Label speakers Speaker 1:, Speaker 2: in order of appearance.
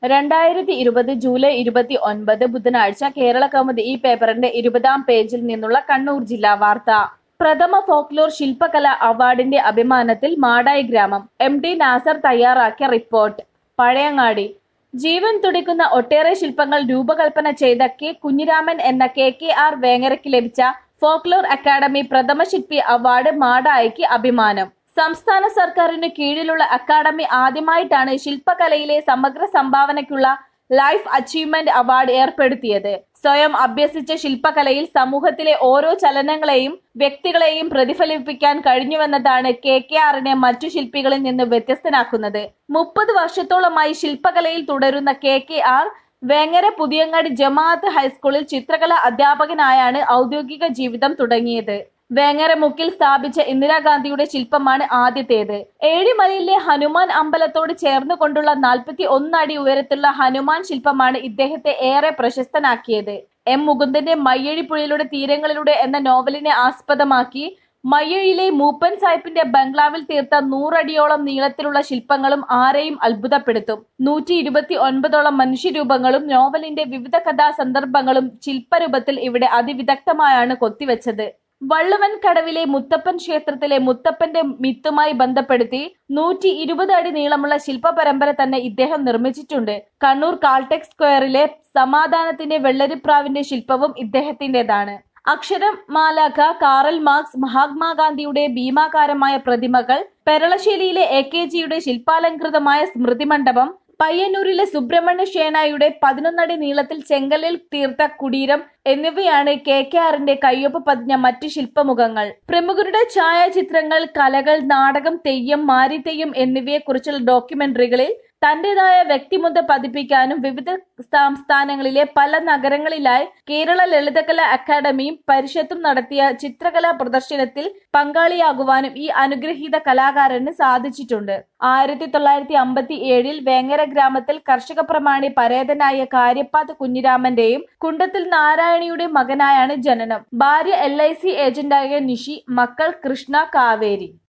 Speaker 1: രണ്ടായിരത്തി ഇരുപത് ജൂലൈ ഇരുപത്തി ഒൻപത് ബുധനാഴ്ച കേരള കൗമുദി ഈ പേപ്പറിന്റെ ഇരുപതാം പേജിൽ നിന്നുള്ള കണ്ണൂർ ജില്ലാ വാർത്ത പ്രഥമ ഫോക്ലോർ ശില്പകല അവാർഡിന്റെ അഭിമാനത്തിൽ മാടായി ഗ്രാമം എം ടി നാസർ തയ്യാറാക്കിയ റിപ്പോർട്ട് പഴയങ്ങാടി ജീവൻ തുടിക്കുന്ന ഒട്ടേറെ ശില്പങ്ങൾ രൂപകൽപ്പന ചെയ്ത കെ കുഞ്ഞിരാമൻ എന്ന കെ കെ ആർ വേങ്ങരയ്ക്ക് ലഭിച്ച ഫോക്ലോർ അക്കാദമി പ്രഥമ ശില്പി അവാർഡ് മാടായിക്ക് അഭിമാനം സംസ്ഥാന സർക്കാരിന് കീഴിലുള്ള അക്കാദമി ആദ്യമായിട്ടാണ് ശില്പകലയിലെ സമഗ്ര സംഭാവനയ്ക്കുള്ള ലൈഫ് അച്ചീവ്മെന്റ് അവാർഡ് ഏർപ്പെടുത്തിയത് സ്വയം അഭ്യസിച്ച ശില്പകലയിൽ സമൂഹത്തിലെ ഓരോ ചലനങ്ങളെയും വ്യക്തികളെയും പ്രതിഫലിപ്പിക്കാൻ കഴിഞ്ഞുവെന്നതാണ് കെ കെ ആറിനെ മറ്റു ശില്പികളിൽ നിന്ന് വ്യത്യസ്തനാക്കുന്നത് മുപ്പത് വർഷത്തോളമായി ശില്പകലയിൽ തുടരുന്ന K K R Vengara Puthiyangadi Jamaat ഹൈസ്കൂളിൽ ചിത്രകല അധ്യാപകനായാണ് ഔദ്യോഗിക ജീവിതം തുടങ്ങിയത് വേങ്ങര മുക്കിൽ സ്ഥാപിച്ച ഇന്ദിരാഗാന്ധിയുടെ ശില്പമാണ് ആദ്യത്തേത് ഏഴിമലയിലെ ഹനുമാൻ അമ്പലത്തോട് ചേർന്നുകൊണ്ടുള്ള നാൽപ്പത്തി ഒന്നടി ഉയരത്തിലുള്ള ഹനുമാൻ ശില്പമാണ് ഇദ്ദേഹത്തെ ഏറെ പ്രശസ്തനാക്കിയത് എം മുകുന്ദന്റെ മയ്യഴിപ്പുഴയിലൂടെ തീരങ്ങളിലൂടെ എന്ന നോവലിനെ ആസ്പദമാക്കി മയ്യഴിയിലെ മൂപ്പൻ സാഹിബിന്റെ ബംഗ്ലാവിൽ തീർത്ത നൂറടിയോളം നീളത്തിലുള്ള ശില്പങ്ങളും ആരെയും അത്ഭുതപ്പെടുത്തും നൂറ്റി ഇരുപത്തി ഒൻപതോളം മനുഷ്യരൂപങ്ങളും നോവലിന്റെ വിവിധ കഥാ സന്ദർഭങ്ങളും ശില്പരൂപത്തിൽ ഇവിടെ അതിവിദഗ്ധമായാണ് കൊത്തിവെച്ചത് വള്ളുവൻ കടവിലെ മുത്തപ്പൻ ക്ഷേത്രത്തിലെ മുത്തപ്പന്റെ മിത്തുമായി ബന്ധപ്പെടുത്തി നൂറ്റി ഇരുപത് അടി നീളമുള്ള ശില്പ പരമ്പര തന്നെ ഇദ്ദേഹം നിർമ്മിച്ചിട്ടുണ്ട് കണ്ണൂർ കാൾടെക് സ്ക്വയറിലെ സമാധാനത്തിന്റെ വെള്ളരിപ്രാവിന്റെ ശില്പവും ഇദ്ദേഹത്തിന്റേതാണ് അക്ഷരം മാലാഖ കാറൽ മാർക്സ് മഹാത്മാഗാന്ധിയുടെ ഭീമാകാരമായ പ്രതിമകൾ പെരളശ്ശേരിയിലെ എ കെ ജിയുടെ ശില്പാലങ്കൃതമായ സ്മൃതി മണ്ഡപം പയ്യന്നൂരിലെ സുബ്രഹ്മണ്യ ഷേനായുടെ പതിനൊന്നടി നീളത്തിൽ ചെങ്കലിൽ തീർത്ത കുടീരം എന്നിവയാണ് കെ കെ ആറിന്റെ കയ്യൊപ്പ് പതിഞ്ഞ മറ്റ് ശില്പമുഖങ്ങൾ പ്രമുഖരുടെ ഛായാചിത്രങ്ങൾ കലകൾ നാടകം തെയ്യം മാരിത്തെയ്യം എന്നിവയെക്കുറിച്ചുള്ള ഡോക്യുമെന്ററികളിൽ തന്റേതായ വ്യക്തിമുദ്ര പതിപ്പിക്കാനും വിവിധ സംസ്ഥാനങ്ങളിലെ പല നഗരങ്ങളിലായി കേരള ലളിതകല അക്കാദമിയും പരിഷത്തും നടത്തിയ ചിത്രകലാ പ്രദർശനത്തിൽ പങ്കാളിയാകുവാനും ഈ അനുഗ്രഹീത കലാകാരന് സാധിച്ചിട്ടുണ്ട് ആയിരത്തി തൊള്ളായിരത്തി അമ്പത്തി ഏഴിൽ വേങ്ങര ഗ്രാമത്തിൽ കർഷക പ്രമാണി പരേതനായ കാര്യപ്പാത്ത് കുഞ്ഞിരാമന്റെയും കുണ്ടത്തിൽ നാരായണിയുടെ മകനായാണ് ജനനം ഭാര്യ എൽ ഐ സി ഏജന്റായ നിഷി മക്കൾ കൃഷ്ണ കാവേരി